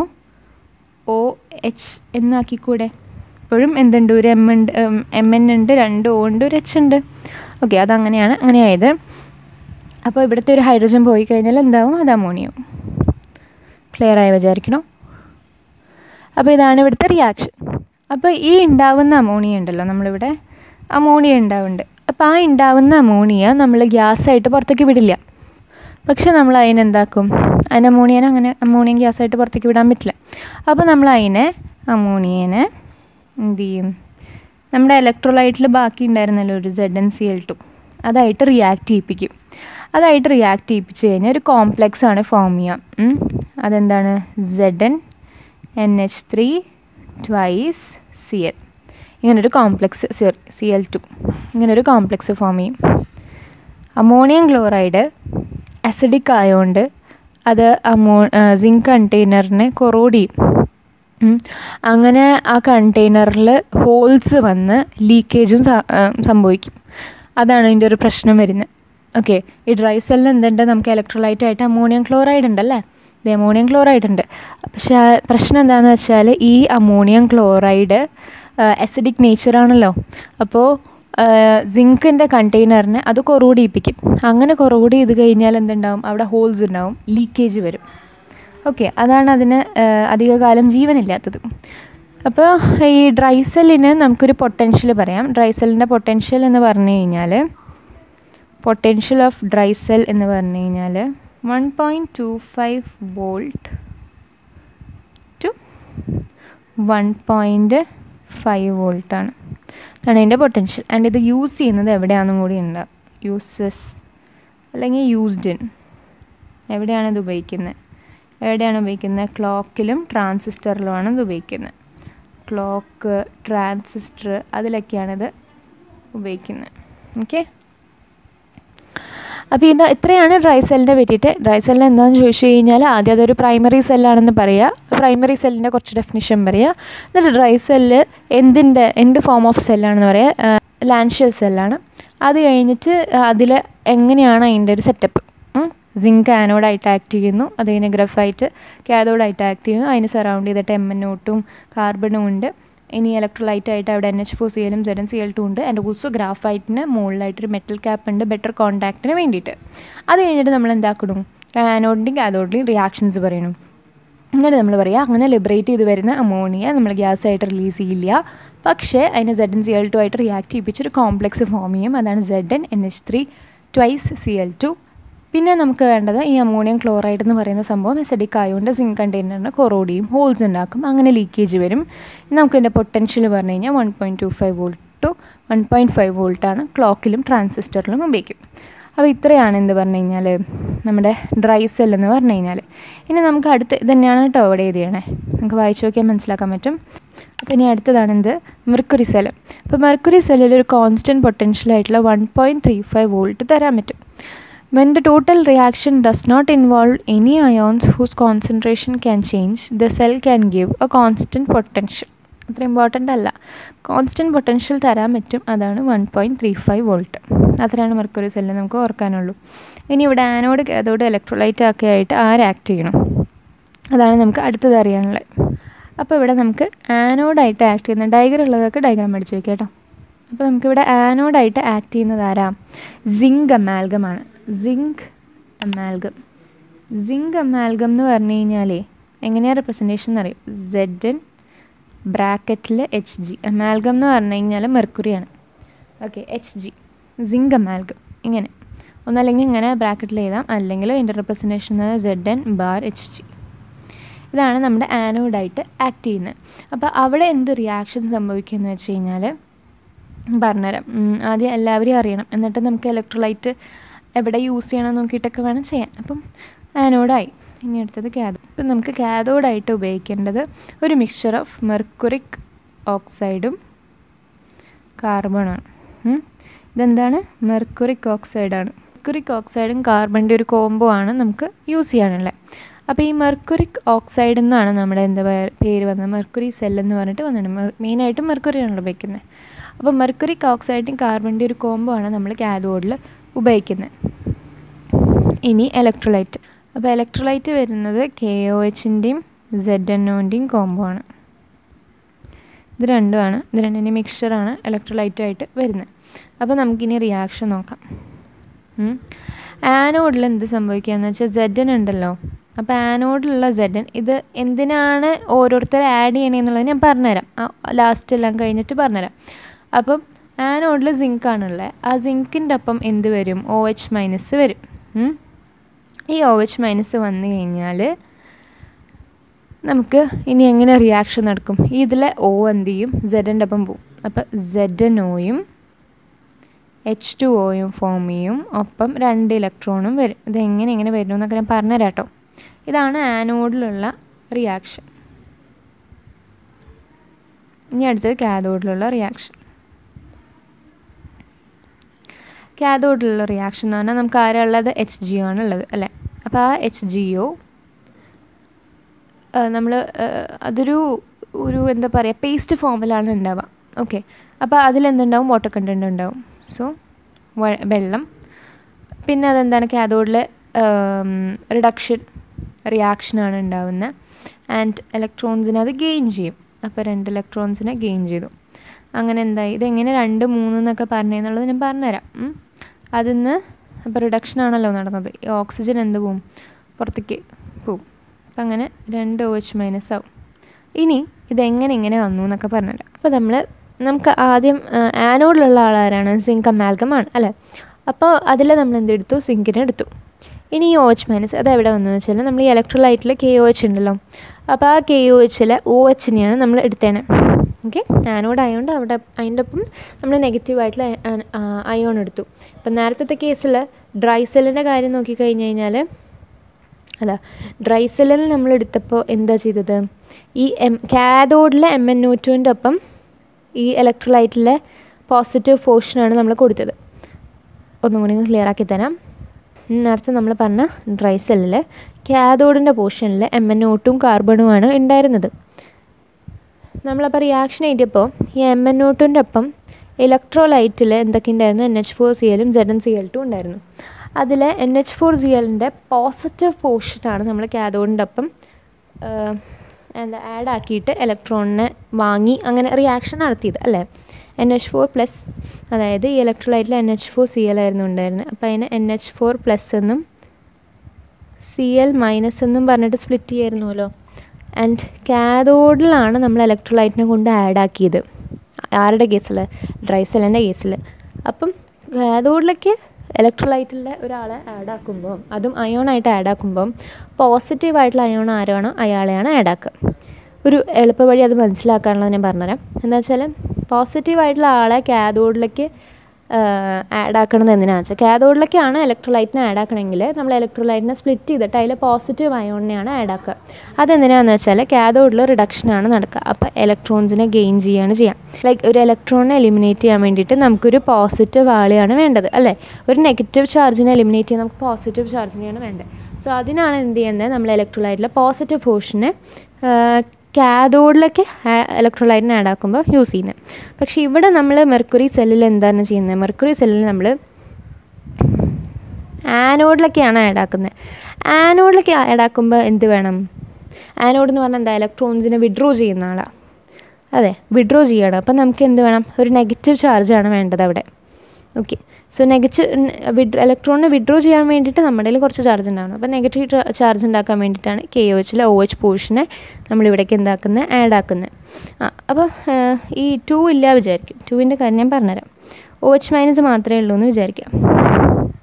O H എന്നാക്കിക്കൂടെ ഇപ്പോഴും എന്തുണ്ട് ഒരു എം ഉണ്ട് എം എൻ ഉണ്ട് രണ്ട് ഒ ഉണ്ട് ഒരു എച്ച് ഉണ്ട് ഓക്കെ അതങ്ങനെയാണ് അങ്ങനെ ആയത് അപ്പോൾ ഇവിടുത്തെ ഒരു ഹൈഡ്രജൻ പോയി കഴിഞ്ഞാൽ എന്താവും അത് അമോണിയം ക്ലിയർ ആയി വിചാരിക്കണം അപ്പോൾ ഇതാണ് ഇവിടുത്തെ റിയാക്ഷൻ അപ്പോൾ ഈ ഉണ്ടാവുന്ന അമോണിയ ഉണ്ടല്ലോ നമ്മളിവിടെ അമോണിയ ഉണ്ടാവുന്നുണ്ട് അപ്പോൾ ആ ഉണ്ടാവുന്ന അമോണിയ നമ്മൾ ഗ്യാസായിട്ട് പുറത്തേക്ക് വിടില്ല പക്ഷെ നമ്മൾ അതിനെന്താക്കും അതിന് അമോണിയനെ അങ്ങനെ അമോണിയം ഗ്യാസായിട്ട് പുറത്തേക്ക് വിടാൻ പറ്റില്ല അപ്പോൾ നമ്മൾ അതിനെ അമോണിയനെ എന്ത് ചെയ്യും നമ്മുടെ ഇലക്ട്രോലൈറ്റിൽ ബാക്കി ഉണ്ടായിരുന്നല്ലോ ഒരു Z N C L two അതായിട്ട് റിയാക്ട് ചെയ്യിപ്പിക്കും അതായിട്ട് റിയാക്ട് ചെയ്യിപ്പിച്ച് കഴിഞ്ഞാൽ ഒരു കോംപ്ലെക്സ് ആണ് ഫോം ചെയ്യാം അതെന്താണ് Z N N H three twice C L ഇങ്ങനൊരു കോംപ്ലെക്സ് സി എൽ ടു ഇങ്ങനൊരു കോംപ്ലെക്സ് ഫോം ചെയ്യും അമോണിയം ക്ലോറൈഡ് അസിഡിക് ആയതുകൊണ്ട് അത് അമോ സിങ്ക് കണ്ടെയ്നറിനെ കൊറോഡ് ചെയ്യും അങ്ങനെ ആ കണ്ടെയ്നറിൽ ഹോൾസ് വന്ന് ലീക്കേജും സംഭവിക്കും അതാണ് അതിൻ്റെ ഒരു പ്രശ്നം വരുന്നത് ഓക്കെ ഈ ഡ്രൈ സെല്ലിൽ എന്തുണ്ട് നമുക്ക് ഇലക്ട്രോലൈറ്റ് ആയിട്ട് അമോണിയം ക്ലോറൈഡ് ഉണ്ടല്ലേ ഇത് അമോണിയം ക്ലോറൈഡ് ഉണ്ട് പക്ഷേ ആ പ്രശ്നം എന്താണെന്ന് വെച്ചാൽ ഈ അമോണിയം ക്ലോറൈഡ് അസിഡിക് നേച്ചറാണല്ലോ അപ്പോൾ സിങ്കിൻ്റെ കണ്ടെയ്നറിനെ അത് കൊറോഡ് ചെയ്യിപ്പിക്കും അങ്ങനെ കൊറോഡ് ചെയ്ത് കഴിഞ്ഞാൽ എന്തുണ്ടാവും അവിടെ ഹോൾസ് ഉണ്ടാവും ലീക്കേജ് വരും ഓക്കെ അതാണ് അതിന് അധികകാലം ജീവനില്ലാത്തത് അപ്പോൾ ഈ ഡ്രൈ സെല്ലിന് നമുക്കൊരു പൊട്ടൻഷ്യൽ പറയാം ഡ്രൈ സെല്ലിൻ്റെ പൊട്ടൻഷ്യൽ എന്ന് പറഞ്ഞു കഴിഞ്ഞാൽ പൊട്ടൻഷ്യൽ ഓഫ് ഡ്രൈ സെൽ എന്ന് പറഞ്ഞു കഴിഞ്ഞാൽ one point two five volt two one point five വോൾട്ടാണ് അതാണ് അതിൻ്റെ പൊട്ടൻഷ്യൽ ആൻഡ് ഇത് യൂസ് ചെയ്യുന്നത് എവിടെയാണെന്നും കൂടി ഉണ്ട് യൂസസ് അല്ലെങ്കിൽ യൂസ്ഡ് ഇൻ എവിടെയാണ് ഇത് ഉപയോഗിക്കുന്നത് എവിടെയാണ് ഉപയോഗിക്കുന്നത് ക്ലോക്കിലും ട്രാൻസിസ്റ്ററിലുമാണ് ഇത് ഉപയോഗിക്കുന്നത് ക്ലോക്ക് ട്രാൻസിസ്റ്റർ അതിലൊക്കെയാണിത് ഉപയോഗിക്കുന്നത് ഓക്കെ അപ്പോൾ ഇത് ഇത്രയാണ് ഡ്രൈ സെല്ലിനെ പറ്റിയിട്ട് ഡ്രൈ സെല്ലിന് എന്താണെന്ന് ചോദിച്ചു കഴിഞ്ഞാൽ ആദ്യം അതൊരു പ്രൈമറി സെല്ലാണെന്ന് പറയുക പ്രൈമറി സെല്ലിൻ്റെ കുറച്ച് ഡെഫിനിഷൻ പറയുക എന്നിട്ട് ഡ്രൈ സെല്ല് എന്തിൻ്റെ എന്ത് ഫോം ഓഫ് സെല്ലാണെന്ന് പറയുക ലാൻഷ്യൽ സെല്ലാണ് അത് കഴിഞ്ഞിട്ട് അതിൽ എങ്ങനെയാണ് അതിൻ്റെ ഒരു സെറ്റപ്പ് സിങ്ക് ആനോഡായിട്ട് ആക്ട് ചെയ്യുന്നു അത് കഴിഞ്ഞ് ഗ്രഫൈറ്റ് കാഥോഡായിട്ട് ആക്ട് ചെയ്യുന്നു അതിന് സറൗണ്ട് ചെയ്തിട്ട് എം എൻ ഒട്ടും കാർബണും ഉണ്ട് ഇനി ഇലക്ട്രോലൈറ്റ് ആയിട്ട് അവിടെ എൻ എച്ച് ഫോർ സി എല്ലും സെഡൻ സി എൽ ടു ഉണ്ട് ആൻഡ് ഓൾസോ ഗ്രാഫൈറ്റിന് മുകളിലായിട്ടൊരു മെറ്റൽ ക്യാപ്പ് ഉണ്ട് ബെറ്റർ കോൺടാക്റ്റിന് വേണ്ടിയിട്ട് അത് കഴിഞ്ഞിട്ട് നമ്മൾ എന്താക്കണം ആനോഡിൻ്റെയും കാഥോഡിൻ്റെയും റിയാക്ഷൻസ് പറയണം എന്നിട്ട് നമ്മൾ പറയുക അങ്ങനെ ലിബറേറ്റ് ചെയ്ത് വരുന്ന അമോണിയ നമ്മൾ ഗ്യാസായിട്ട് റിലീസ് ചെയ്യില്ല പക്ഷേ അതിന് Z N C L two ആയിട്ട് റിയാക്ട് ചെയ്യിപ്പിച്ചൊരു കോംപ്ലെക്സ് ഫോം ചെയ്യും അതാണ് Z N N H three twice C L two പിന്നെ നമുക്ക് വേണ്ടത് ഈ അമോണിയം ക്ലോറൈഡ് എന്ന് പറയുന്ന സംഭവം അസിഡിക് ആയതുകൊണ്ട് സിങ്ക് കണ്ടെയ്നറിന് കൊറോഡിയും ഹോൾസ് ഉണ്ടാക്കും അങ്ങനെ ലീക്കേജ് വരും നമുക്ക് ഇതിൻ്റെ പൊട്ടൻഷ്യൽ പറഞ്ഞു കഴിഞ്ഞാൽ one point two five volt two one point five വോൾട്ടാണ് ക്ലോക്കിലും ട്രാൻസിസ്റ്ററിലും ഉപയോഗിക്കും അപ്പോൾ ഇത്രയാണ് എന്ത് പറഞ്ഞു കഴിഞ്ഞാൽ നമ്മുടെ ഡ്രൈ സെൽ എന്ന് പറഞ്ഞു കഴിഞ്ഞാൽ ഇനി നമുക്ക് അടുത്ത് ഇതന്നെയാണ് കേട്ടോ അവിടെ എഴുതിയണേ നമുക്ക് വായിച്ചു നോക്കിയാൽ മനസ്സിലാക്കാൻ പറ്റും അപ്പോൾ ഇനി അടുത്തതാണ് എന്ത് മെർക്കുറി സെൽ അപ്പോൾ മെർക്കുറി സെല്ലിൽ ഒരു കോൺസ്റ്റൻറ്റ് പൊട്ടൻഷ്യലായിട്ടുള്ള one point three five volt തരാൻ പറ്റും When the total reaction does not involve any ions whose concentration can change, the cell can give a constant potential. അത്ര ഇമ്പോർട്ടൻ്റ് അല്ല കോൺസ്റ്റൻറ്റ് പൊട്ടൻഷ്യൽ തരാൻ പറ്റും അതാണ് one point three five volt അത്രയാണ് mercury സെല്ലിൽ നമുക്ക് ഓർക്കാനുള്ളൂ ഇനി ഇവിടെ ആനോഡ് കാഥോഡ് ഇലക്ട്രോലൈറ്റ് ഒക്കെ ആയിട്ട് ആര് ആക്ട് ചെയ്യണം അതാണ് നമുക്ക് അടുത്തത് അറിയാനുള്ളത് അപ്പോൾ ഇവിടെ നമുക്ക് ആനോഡായിട്ട് ആക്ട് ചെയ്യുന്ന ഡയഗ്രം ഉള്ളതൊക്കെ ഡയഗ്രാം പഠിച്ച് വെക്കാം കേട്ടോ അപ്പോൾ നമുക്കിവിടെ ആനോഡായിട്ട് ആക്ട് ചെയ്യുന്നത് ആരാ സിങ്ക് അമാൽഗമാണ് സിങ്ക് അമാൽഗം സിങ്ക് അമാൽഗം എന്ന് പറഞ്ഞു കഴിഞ്ഞാലേ എങ്ങനെയാണ് റെപ്രസെൻറ്റേഷൻ എന്നറിയും സെഡ് എൻ ബ്രാക്കറ്റിൽ എച്ച് ജി അമാൽഗം എന്ന് പറഞ്ഞു കഴിഞ്ഞാൽ മെർക്കുറിയാണ് okay H G zinc amalgam ഇങ്ങനെ ഒന്നല്ലെങ്കിൽ ഇങ്ങനെ ബ്രാക്കറ്റിൽ എഴുതാം അല്ലെങ്കിൽ ഇതിൻ്റെ representation Z N bar H G ഇതാണ് നമ്മുടെ ആനോഡായിട്ട് ആക്ട് ചെയ്യുന്നത് അപ്പോൾ അവിടെ എന്ത് റിയാക്ഷൻ സംഭവിക്കുമെന്ന് വെച്ച് കഴിഞ്ഞാൽ പറഞ്ഞുതരാം ആദ്യം എല്ലാവരെയും അറിയണം എന്നിട്ട് നമുക്ക് ഇലക്ട്രോലൈറ്റ് എവിടെ യൂസ് ചെയ്യണം നോക്കിയിട്ടൊക്കെ വേണം ചെയ്യാൻ അപ്പം ആനോഡായി ഇനി അടുത്തത് കാഥോ ഇപ്പം നമുക്ക് കാഥോഡായിട്ട് ഉപയോഗിക്കേണ്ടത് ഒരു മിക്സ്ചർ ഓഫ് മെർക്കുറിക് ഓക്സൈഡും കാർബണാണ് ഇതെന്താണ് മെർക്കുറിക് ഓക്സൈഡാണ് മെർക്കുറിക് ഓക്സൈഡും കാർബണിൻ്റെ ഒരു കോംബോ ആണ് നമുക്ക് യൂസ് ചെയ്യാനുള്ളത് അപ്പോൾ ഈ മെർക്കുറിക് ഓക്സൈഡ് എന്നാണ് നമ്മുടെ എന്താ പേര് വന്നത് മെർക്കുറി സെൽ എന്ന് പറഞ്ഞിട്ട് വന്നിട്ടുണ്ട് മെയിനായിട്ട് മെർക്കുറിയാണല്ലോ ഉപയോഗിക്കുന്നത് അപ്പോൾ മെർക്കുറിക് ഓക്സൈഡും കാർബണിൻ്റെ ഒരു കോംബോ ആണ് നമ്മൾ കാഥോഡിൽ ഉപയോഗിക്കുന്നത് ഇനി ഇലക്ട്രോലൈറ്റ് അപ്പോൾ ഇലക്ട്രോലൈറ്റ് വരുന്നത് കെ ഒ എച്ചിൻ്റെയും സെഡ് എൻ ഒൻ്റെയും കോംബോ ആണ് ഇത് രണ്ടുമാണ് ഇത് രണ്ടിൻ്റെ മിക്സ്ചറാണ് ഇലക്ട്രോലൈറ്റായിട്ട് വരുന്നത് അപ്പോൾ നമുക്കിനി റിയാക്ഷൻ നോക്കാം ആനോഡിൽ എന്ത് സംഭവിക്കുകയെന്ന് വെച്ചാൽ സെഡൻ ഉണ്ടല്ലോ അപ്പോൾ ആനോഡിലുള്ള സെഡൻ ഇത് എന്തിനാണ് ഓരോരുത്തർ ആഡ് ചെയ്യണമെന്നുള്ളത് ഞാൻ പറഞ്ഞുതരാം ലാസ്റ്റ് എല്ലാം കഴിഞ്ഞിട്ട് പറഞ്ഞുതരാം അപ്പം ആനോഡിൽ സിങ്ക് ആണുള്ളത് ആ സിങ്കിൻ്റെ ഒപ്പം എന്ത് വരും ഒ എച്ച് മൈനസ് വരും ഈ ഒ എച്ച് മൈനസ് വന്നു കഴിഞ്ഞാൽ നമുക്ക് ഇനി എങ്ങനെ റിയാക്ഷൻ നടക്കും ഇതിലെ ഒ എന്ത് ചെയ്യും സെഡൻ്റെ ഒപ്പം പോവും അപ്പോൾ സെഡ് എൻ ഒയും എച്ച് ടു ഒയും ഫോം ചെയ്യും ഒപ്പം രണ്ട് ഇലക്ട്രോണും വരും ഇത് എങ്ങനെ എങ്ങനെ വരും എന്നൊക്കെ ഞാൻ പറഞ്ഞുതരാം കേട്ടോ ഇതാണ് ആനോഡിലുള്ള റിയാക്ഷൻ ഇനി അടുത്തത് കാഥോഡിലുള്ള റിയാക്ഷൻ കാഥോഡിലുള്ള റിയാക്ഷൻ എന്ന് പറഞ്ഞാൽ നമുക്ക് ആരാ ഉള്ളത് എച്ച് ജി ഒ ആണ് ഉള്ളത് അല്ലേ അപ്പോൾ ആ എച്ച് ജി ഒ നമ്മൾ അതൊരു ഒരു എന്താ പറയുക പേസ്റ്റ് ഫോമിലാണ് ഉണ്ടാവുക ഓക്കെ അപ്പോൾ അതിലെന്തുണ്ടാവും വാട്ടർ കണ്ടൻറ്റ് ഉണ്ടാവും സോ വെള്ളം പിന്നെ അതെന്താണ് കാഥോഡിൽ റിഡക്ഷൻ റിയാക്ഷനാണ് ഉണ്ടാവുന്നത് ആൻഡ് ഇലക്ട്രോൺസിനെ അത് ഗെയിൻ ചെയ്യും അപ്പോൾ രണ്ട് ഇലക്ട്രോൺസിനെ ഗെയിൻ ചെയ്തു അങ്ങനെ എന്തായി ഇതെങ്ങനെ രണ്ട് മൂന്ന് എന്നൊക്കെ പറഞ്ഞതെന്നുള്ളത് ഞാൻ പറഞ്ഞുതരാം അതിൽ നിന്ന് അപ്പോൾ റിഡക്ഷൻ ആണല്ലോ നടന്നത് ഈ ഓക്സിജൻ എന്ത് പോവും പുറത്തേക്ക് പോവും അപ്പം അങ്ങനെ രണ്ട് ഒ എച്ച് മൈനസ് ആവും ഇനി ഇതെങ്ങനെ ഇങ്ങനെ വന്നു എന്നൊക്കെ പറഞ്ഞുതരാം അപ്പോൾ നമ്മൾ നമുക്ക് ആദ്യം ആനോഡിലുള്ള ആളാരാണ് സിങ്ക് അമാൽഗമാണ് അല്ലേ അപ്പോൾ അതിൽ നമ്മൾ എന്തെടുത്തു സിങ്കിനെ എടുത്തു ഇനി ഈ ഒ എച്ച് മൈനസ് അത് എവിടെ വന്നതെന്ന് വെച്ചാൽ നമ്മൾ ഈ ഇലക്ട്രോലൈറ്റിൽ കെ ഒ എച്ച് ഉണ്ടല്ലോ അപ്പോൾ ആ കെ ഒ എച്ചിലെ ഒ എച്ചിനെയാണ് നമ്മൾ എടുത്തേനെ ഓക്കെ ആനോഡ് ആയതുകൊണ്ട് അവിടെ അതിൻ്റെ ഒപ്പം നമ്മൾ നെഗറ്റീവായിട്ടുള്ള അയോൺ എടുത്തു ഇപ്പം നേരത്തെ കേസിൽ ഡ്രൈ സെല്ലിൻ്റെ കാര്യം നോക്കിക്കഴിഞ്ഞ് കഴിഞ്ഞാൽ അതാ ഡ്രൈ സെല്ലിൽ നമ്മൾ എടുത്തപ്പോൾ എന്താ ചെയ്തത് ഈ എം കാഥോഡിലെ എം എൻ ഒ ടുവിൻ്റെ ഒപ്പം ഈ ഇലക്ട്രോലൈറ്റിലെ പോസിറ്റീവ് പോർഷനാണ് നമ്മൾ കൊടുത്തത് ഒന്നും കൂടി ക്ലിയർ ആക്കി തരാം നേരത്തെ നമ്മൾ പറഞ്ഞ ഡ്രൈ സെല്ലിൽ കാഥോഡിൻ്റെ പോർഷനിൽ എം എൻ ഒട്ടും കാർബണുമാണ് ഉണ്ടായിരുന്നത് നമ്മളപ്പോൾ റിയാക്ഷൻ എഴുതിയപ്പോൾ ഈ എം എൻ ഒട്ടിൻ്റെ ഒപ്പം ഇലക്ട്രോലൈറ്റിൽ എന്തൊക്കെ ഉണ്ടായിരുന്നു എൻ എച്ച് ഫോർ സി എല്ലും Z N C L two ഉണ്ടായിരുന്നു അതിൽ എൻ എച്ച് ഫോർ സി എല്ലിൻ്റെ പോസിറ്റീവ് പോർഷനാണ് നമ്മൾ കാഥോഡിൻ്റെ ഒപ്പം എന്താ ആഡ് ആക്കിയിട്ട് ഇലക്ട്രോണിനെ വാങ്ങി അങ്ങനെ റിയാക്ഷൻ നടത്തിയത് അല്ലേ എൻ എച്ച് ഫോർ പ്ലസ് അതായത് ഈ ഇലക്ട്രോലൈറ്റിൽ N H four C L ആയിരുന്നു ഉണ്ടായിരുന്നത് അപ്പോൾ അതിന് എൻ എച്ച് ഫോർ പ്ലസ് എന്നും സി എൽ മൈനസ് എന്നും പറഞ്ഞിട്ട് സ്പ്ലിറ്റ് ചെയ്യായിരുന്നല്ലോ ആൻഡ് കാഥോഡിലാണ് നമ്മൾ ഇലക്ട്രോലൈറ്റിനെ കൊണ്ട് ആഡ് ആക്കിയത് ആരുടെ കേസിൽ ഡ്രൈസെല്ലിൻ്റെ കേസിൽ അപ്പം കാഥോഡിലേക്ക് ഇലക്ട്രോലൈറ്റിലെ ഒരാളെ ആഡ് ആക്കുമ്പോൾ അതും അയോണായിട്ട് ആഡ് ആക്കുമ്പം പോസിറ്റീവായിട്ടുള്ള അയോൺ ആരാണോ അയാളെയാണ് ആഡ് ആക്കുക ഒരു എളുപ്പ വഴി അത് മനസ്സിലാക്കാനുള്ളത് ഞാൻ പറഞ്ഞുതരാം എന്താ വെച്ചാൽ പോസിറ്റീവായിട്ടുള്ള ആളെ കാഥോഡിലേക്ക് ആഡ് ആക്കണത് എന്തിനാണെന്ന് വെച്ചാൽ കാഥോഡിലേക്കാണ് ഇലക്ട്രോലൈറ്റിനെ ആഡ് ആക്കണമെങ്കിൽ നമ്മൾ ഇലക്ട്രോലൈറ്റിനെ സ്പ്ലിറ്റ് ചെയ്തിട്ട് അതിൽ പോസിറ്റീവ് അയോണിനെയാണ് ആഡ് ആക്കുക അതെന്തിനാണെന്ന് വെച്ചാൽ കാഥോഡിൽ റിഡക്ഷനാണ് നടക്കുക അപ്പോൾ ഇലക്ട്രോൺസിനെ ഗെയിൻ ചെയ്യുകയാണ് ചെയ്യുക ലൈക്ക് ഒരു ഇലക്ട്രോണിനെ എലിമിനേറ്റ് ചെയ്യാൻ വേണ്ടിയിട്ട് നമുക്കൊരു പോസിറ്റീവ് ആളെയാണ് വേണ്ടത് അല്ലേ ഒരു നെഗറ്റീവ് ചാർജിനെ എലിമിനേറ്റ് ചെയ്യാൻ നമുക്ക് പോസിറ്റീവ് ചാർജിനെയാണ് വേണ്ടത് സോ അതിനാണ് എന്ത് ചെയ്യുന്നത് നമ്മൾ ഇലക്ട്രോലൈറ്റിലെ പോസിറ്റീവ് പോർഷനെ കാഥോഡിലേക്ക് ഇലക്ട്രോലൈറ്റിനെ ആഡ് ആക്കുമ്പോൾ യൂസ് ചെയ്യുന്നത് പക്ഷേ ഇവിടെ നമ്മൾ മെർക്കുറി സെല്ലിൽ എന്താണ് ചെയ്യുന്നത് മെർക്കുറി സെല്ലിൽ നമ്മൾ ആനോഡിലൊക്കെയാണ് ആഡ് ആക്കുന്നത് ആനോഡിലേക്ക് ആഡ് ആക്കുമ്പോൾ എന്ത് വേണം ആനോഡ് എന്ന് പറഞ്ഞാൽ എന്താ ഇലക്ട്രോൺസിനെ വിഡ്രോ ചെയ്യുന്ന ആളാണ് അതെ വിഡ്രോ ചെയ്യണം അപ്പം നമുക്ക് എന്ത് വേണം ഒരു നെഗറ്റീവ് ചാർജാണ് വേണ്ടത് അവിടെ ഓക്കെ സോ നെഗറ്റീവ് വിഡ് ഇലക്ട്രോണിനെ വിഡ്രോ ചെയ്യാൻ വേണ്ടിയിട്ട് നമ്മുടെ കയ്യിൽ കുറച്ച് ചാർജ് ഉണ്ടാവണം അപ്പോൾ നെഗറ്റീവ് ചാർജ് ഉണ്ടാക്കാൻ വേണ്ടിയിട്ടാണ് കെ ഒ എച്ചിലെ ഒ എച്ച് പോർഷനെ നമ്മളിവിടേക്ക് എന്താക്കുന്നത് ആഡ് ആക്കുന്നത് ആ അപ്പോൾ ഈ ടു ഇല്ല വിചാരിക്കും ടുവിൻ്റെ കാര്യം ഞാൻ പറഞ്ഞുതരാം ഒ എച്ച് മൈനസ് മാത്രമേ ഉള്ളൂ എന്ന് വിചാരിക്കാം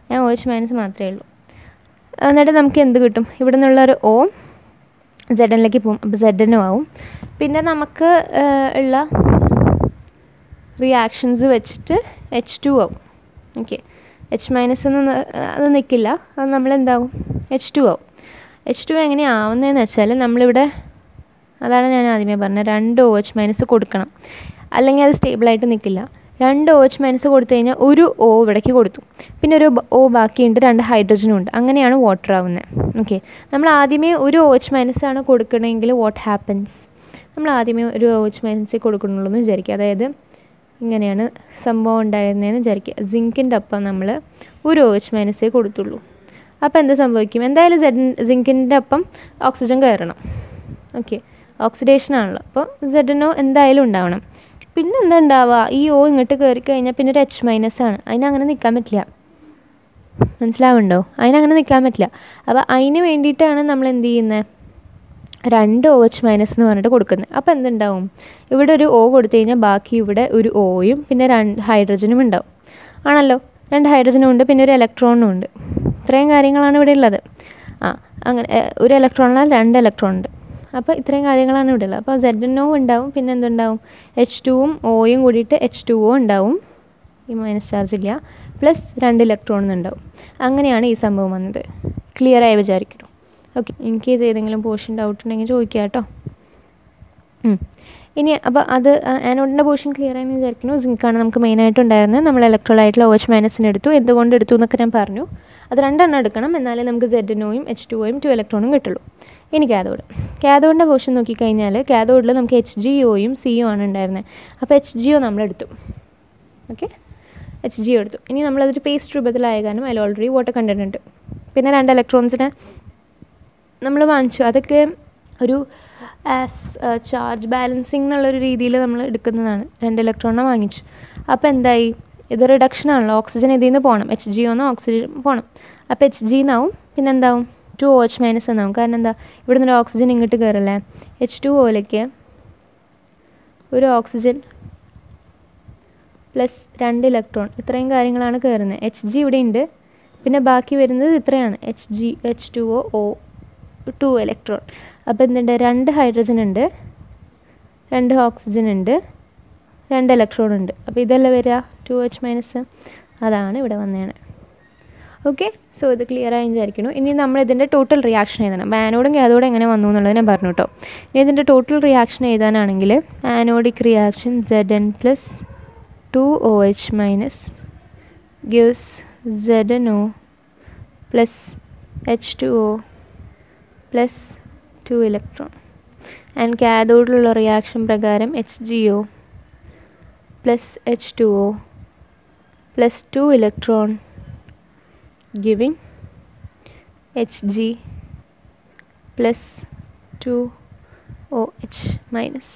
ഞാൻ ഒ എച്ച് മൈനസ് മാത്രമേ ഉള്ളൂ എന്നിട്ട് നമുക്ക് എന്ത് കിട്ടും ഇവിടെ നിന്നുള്ള ഒരു ഓ സെഡ് എന്നിലേക്ക് പോകും അപ്പോൾ സെഡ് എന്നും ആവും പിന്നെ നമുക്ക് ഉള്ള റിയാക്ഷൻസ് വെച്ചിട്ട് എച്ച് ടു ആവും ഓക്കെ എച്ച് മൈനസ് എന്ന് അത് നിൽക്കില്ല അത് നമ്മൾ എന്താവും എച്ച് ടു ആവും എച്ച് ടു എങ്ങനെയാവുന്നതെന്ന് വെച്ചാൽ നമ്മളിവിടെ അതാണ് ഞാൻ ആദ്യമേ പറഞ്ഞത് രണ്ട് ഒ എച്ച് മൈനസ് കൊടുക്കണം അല്ലെങ്കിൽ അത് സ്റ്റേബിളായിട്ട് നിൽക്കില്ല രണ്ട് ഒ എച്ച് മൈനസ് കൊടുത്തു കഴിഞ്ഞാൽ ഒരു ഒ ഇവിടേക്ക് കൊടുത്തു പിന്നെ ഒരു ഒ ബാക്കിയുണ്ട് രണ്ട് ഹൈഡ്രജനും ഉണ്ട് അങ്ങനെയാണ് വാട്ടർ ആവുന്നത് ഓക്കെ നമ്മൾ ആദ്യമേ ഒരു ഒ എച്ച് മൈനസ് ആണ് കൊടുക്കണമെങ്കിൽ വാട്ട് ഹാപ്പൻസ് നമ്മൾ ആദ്യമേ ഒരു ഒ എച്ച് മൈനസ് കൊടുക്കണുള്ളൂ എന്ന് വിചാരിക്കുക അതായത് ഇങ്ങനെയാണ് സംഭവം ഉണ്ടായിരുന്നതെന്ന് വിചാരിക്കുക സിങ്കിൻ്റെ ഒപ്പം നമ്മൾ ഒരു ഒ എച്ച് മൈനസേ കൊടുത്തുള്ളൂ അപ്പോൾ എന്ത് സംഭവിക്കും എന്തായാലും സെഡ് സിങ്കിൻ്റെ ഒപ്പം ഓക്സിജൻ കയറണം ഓക്കെ ഓക്സിഡേഷൻ ആണല്ലോ അപ്പോൾ സെഡിനോ എന്തായാലും ഉണ്ടാവണം പിന്നെ എന്താ ഉണ്ടാവുക ഈ ഒ ഇങ്ങോട്ട് കയറി കഴിഞ്ഞാൽ പിന്നെ ഒരു എച്ച് മൈനസ് ആണ് അതിനങ്ങനെ നിൽക്കാൻ പറ്റില്ല മനസ്സിലാവുന്നുണ്ടോ അതിനങ്ങനെ നിൽക്കാൻ പറ്റില്ല അപ്പോൾ അതിന് വേണ്ടിയിട്ടാണ് നമ്മൾ എന്ത് ചെയ്യുന്നത് രണ്ട് ഒ എച്ച് മൈനസ് എന്ന് പറഞ്ഞിട്ട് കൊടുക്കുന്നത് അപ്പോൾ എന്തുണ്ടാവും ഇവിടെ ഒരു ഒ കൊടുത്തു കഴിഞ്ഞാൽ ബാക്കി ഇവിടെ ഒരു ഒയും പിന്നെ രണ്ട് ഹൈഡ്രജനും ഉണ്ടാവും ആണല്ലോ രണ്ട് ഹൈഡ്രജനും ഉണ്ട് പിന്നെ ഒരു ഇലക്ട്രോണും ഉണ്ട് ഇത്രയും കാര്യങ്ങളാണ് ഇവിടെ ഉള്ളത് ആ അങ്ങനെ ഒരു ഇലക്ട്രോണിനാൽ രണ്ട് ഇലക്ട്രോൺ ഉണ്ട് അപ്പോൾ ഇത്രയും കാര്യങ്ങളാണ് ഇവിടെ ഉള്ളത് അപ്പോൾ സെഡ് എൻ ഒ ഉണ്ടാവും പിന്നെ എന്തുണ്ടാവും എച്ച് ടുവും ഒയും കൂടിയിട്ട് എച്ച് ടു ഒ ഉണ്ടാവും ഈ മൈനസ് ചാർജ് ഇല്ല പ്ലസ് രണ്ട് ഇലക്ട്രോൺ ഉണ്ടാവും അങ്ങനെയാണ് ഈ സംഭവം വന്നത് ക്ലിയർ ആയി വിചാരിക്കണം ഓക്കെ ഇൻ കേസ് ഏതെങ്കിലും പോർഷൻ ഡൗട്ട് ഉണ്ടെങ്കിൽ ചോദിക്കുക കേട്ടോ ഇനി അപ്പോൾ അത് ആനോഡിൻ്റെ പോർഷൻ ക്ലിയർ ആയെന്ന് വിചാരിക്കുന്നു സിങ്കാണ് നമുക്ക് മെയിനായിട്ട് ഉണ്ടായിരുന്നത് നമ്മൾ ഇലക്ട്രോളായിട്ടുള്ള ഒ എച്ച് മൈനസിന് എടുത്തു എന്തുകൊണ്ട് എടുത്തു എന്നൊക്കെ ഞാൻ പറഞ്ഞു അത് രണ്ടെണ്ണം എടുക്കണം എന്നാലേ നമുക്ക് സെഡിനോയും എച്ച് ടു ഒയും ടു ഇലക്ട്രോണും കിട്ടുള്ളൂ ഇനി കാഥോഡ് കാഥോഡിൻ്റെ പോർഷൻ നോക്കിക്കഴിഞ്ഞാൽ കാഥോഡിൽ നമുക്ക് എച്ച് ജി ഒയും സിയും ആണ് ഉണ്ടായിരുന്നത് അപ്പോൾ എച്ച് ജി ഒ നമ്മളെടുത്തു ഓക്കെ എച്ച് ജി എടുത്തു ഇനി നമ്മളതൊരു പേസ്റ്റ് രൂപത്തിലായ കാരണം അതിൽ ഓൾറെഡി വാട്ടർ കണ്ടന്റ് ഉണ്ട് പിന്നെ രണ്ട് ഇലക്ട്രോൺസിനെ നമ്മൾ വാങ്ങിച്ചു അതൊക്കെ ഒരു ആസ് ചാർജ് ബാലൻസിങ് എന്നുള്ളൊരു രീതിയിൽ നമ്മൾ എടുക്കുന്നതാണ് രണ്ട് ഇലക്ട്രോണിനെ വാങ്ങിച്ചു അപ്പോൾ എന്തായി ഇത് റിഡക്ഷൻ ആണല്ലോ ഓക്സിജൻ ഇതിൽ നിന്ന് പോകണം എച്ച് ജി ഒന്ന് ഓക്സിജൻ പോകണം അപ്പോൾ എച്ച് ജി എന്നാവും പിന്നെ എന്താവും ടു ഒ എച്ച് മൈനസ് എന്നാവും കാരണം എന്താ ഇവിടെ നിന്ന് ഓക്സിജൻ ഇങ്ങോട്ട് കയറില്ലേ എച്ച് ടു ഒയിലേക്ക് ഒരു ഓക്സിജൻ പ്ലസ് രണ്ട് ഇലക്ട്രോൺ ഇത്രയും കാര്യങ്ങളാണ് കയറുന്നത് എച്ച് ജി ഇവിടെ ഉണ്ട് പിന്നെ ബാക്കി വരുന്നത് ഇത്രയാണ് H G H two O O two electron അപ്പോൾ എന്തുണ്ട് രണ്ട് ഹൈഡ്രജൻ ഉണ്ട് രണ്ട് ഓക്സിജൻ ഉണ്ട് രണ്ട് ഇലക്ട്രോൺ ഉണ്ട് അപ്പോൾ ഇതല്ല വരിക ടു എച്ച് മൈനസ് അതാണ് ഇവിടെ വന്നതാണ് ഓക്കെ സോ ഇത് ക്ലിയർ ആയി വിചാരിക്കുന്നു ഇനി നമ്മൾ ഇതിൻ്റെ ടോട്ടൽ റിയാക്ഷൻ എഴുതണം അപ്പോൾ ആനോഡും കാഥോഡും എങ്ങനെ വന്നു എന്നുള്ളത് ഞാൻ പറഞ്ഞു കേട്ടോ ഇനി ഇതിൻ്റെ ടോട്ടൽ റിയാക്ഷൻ എഴുതാനാണെങ്കിൽ anodic reaction Z N plus two O H minus gives Z N O plus H two O plus two electron and കാഥോഡിലുള്ള റിയാക്ഷൻ പ്രകാരം H G O plus H two O plus two electron giving H G plus two O H minus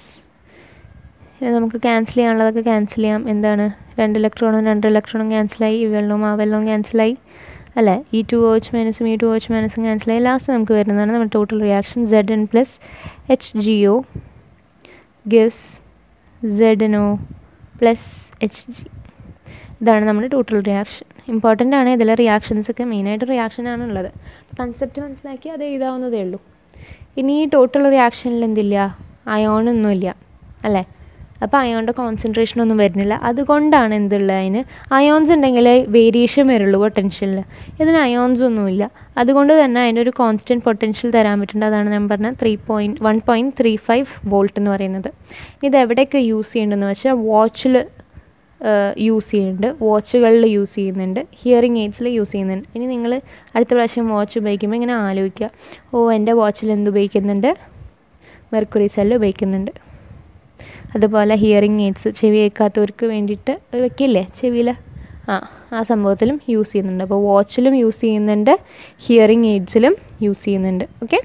ഇനി നമുക്ക് cancel ചെയ്യാനുള്ളതൊക്കെ cancel ചെയ്യാം എന്താണ് രണ്ട് ഇലക്ട്രോണും രണ്ട് ഇലക്ട്രോണും ക്യാൻസലായി ഈ വെള്ളവും ആ വെള്ളവും ക്യാൻസലായി അല്ലേ ഈ ടു ഒ എച്ച് മൈനസും ഈ ടു ഒ എച്ച് മൈനസും ക്യാൻസലായി ലാസ്റ്റ് നമുക്ക് വരുന്നതാണ് നമ്മുടെ total reaction Z N plus H G O gives Z N O plus H G ഇതാണ് നമ്മുടെ ടോട്ടൽ റിയാക്ഷൻ ഇമ്പോർട്ടൻ്റ് ആണ് ഇതിലെ റിയാക്ഷൻസ് ഒക്കെ മെയിനായിട്ട് റിയാക്ഷനാണ് ഉള്ളത് കൺസെപ്റ്റ് മനസ്സിലാക്കി അത് എഴുതാവുന്നതേ ഉള്ളൂ ഇനി ഈ ടോട്ടൽ റിയാക്ഷനിൽ എന്തില്ല അയോണൊന്നുമില്ല അല്ലേ അപ്പോൾ അയോണിൻ്റെ കോൺസെൻട്രേഷൻ ഒന്നും വരുന്നില്ല അതുകൊണ്ടാണ് എന്തുള്ളത് അതിന് അയോൺസ് ഉണ്ടെങ്കിൽ വേരിയേഷൻ വരുള്ളൂ പൊട്ടൻഷ്യലിൽ ഇതിന് അയോൺസ് ഒന്നുമില്ല അതുകൊണ്ട് തന്നെ അതിനൊരു കോൺസ്റ്റൻറ്റ് പൊട്ടൻഷ്യൽ തരാൻ പറ്റുന്നുണ്ട് അതാണ് ഞാൻ പറഞ്ഞ three point one point three five volt എന്ന് പറയുന്നത് ഇത് എവിടെയൊക്കെ യൂസ് ചെയ്യേണ്ടതെന്ന് വെച്ചാൽ വാച്ചിൽ യൂസ് ചെയ്യുന്നുണ്ട് വാച്ചുകളിൽ യൂസ് ചെയ്യുന്നുണ്ട് ഹിയറിംഗ് എയ്ഡ്സിൽ യൂസ് ചെയ്യുന്നുണ്ട് ഇനി നിങ്ങൾ അടുത്ത പ്രാവശ്യം വാച്ച് ഉപയോഗിക്കുമ്പോൾ ഇങ്ങനെ ആലോചിക്കുക ഓ എൻ്റെ വാച്ചിൽ എന്ത് ഉപയോഗിക്കുന്നുണ്ട് മെർക്കുറി സെല്ല് ഉപയോഗിക്കുന്നുണ്ട് അതുപോലെ ഹിയറിംഗ് എയ്ഡ്സ് ചെവി കേൾക്കാത്തവർക്ക് വേണ്ടിയിട്ട് വെക്കില്ലേ ചെവിയിൽ ആ ആ സംഭവത്തിലും യൂസ് ചെയ്യുന്നുണ്ട് അപ്പോൾ വാച്ചിലും യൂസ് ചെയ്യുന്നുണ്ട് ഹിയറിംഗ് എയ്ഡ്സിലും യൂസ് ചെയ്യുന്നുണ്ട് ഓക്കെ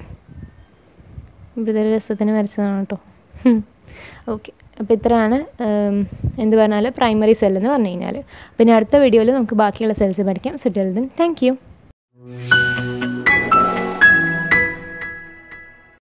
ഇതൊരു രസത്തിന് വരച്ചതാണ് കേട്ടോ ഓക്കെ അപ്പോൾ ഇത്രയാണ് എന്ത് പറഞ്ഞാൽ പ്രൈമറി സെൽ എന്ന് പറഞ്ഞു കഴിഞ്ഞാൽ പിന്നെ അടുത്ത വീഡിയോയിൽ നമുക്ക് ബാക്കിയുള്ള സെൽസ് പഠിക്കാം so tell then thank U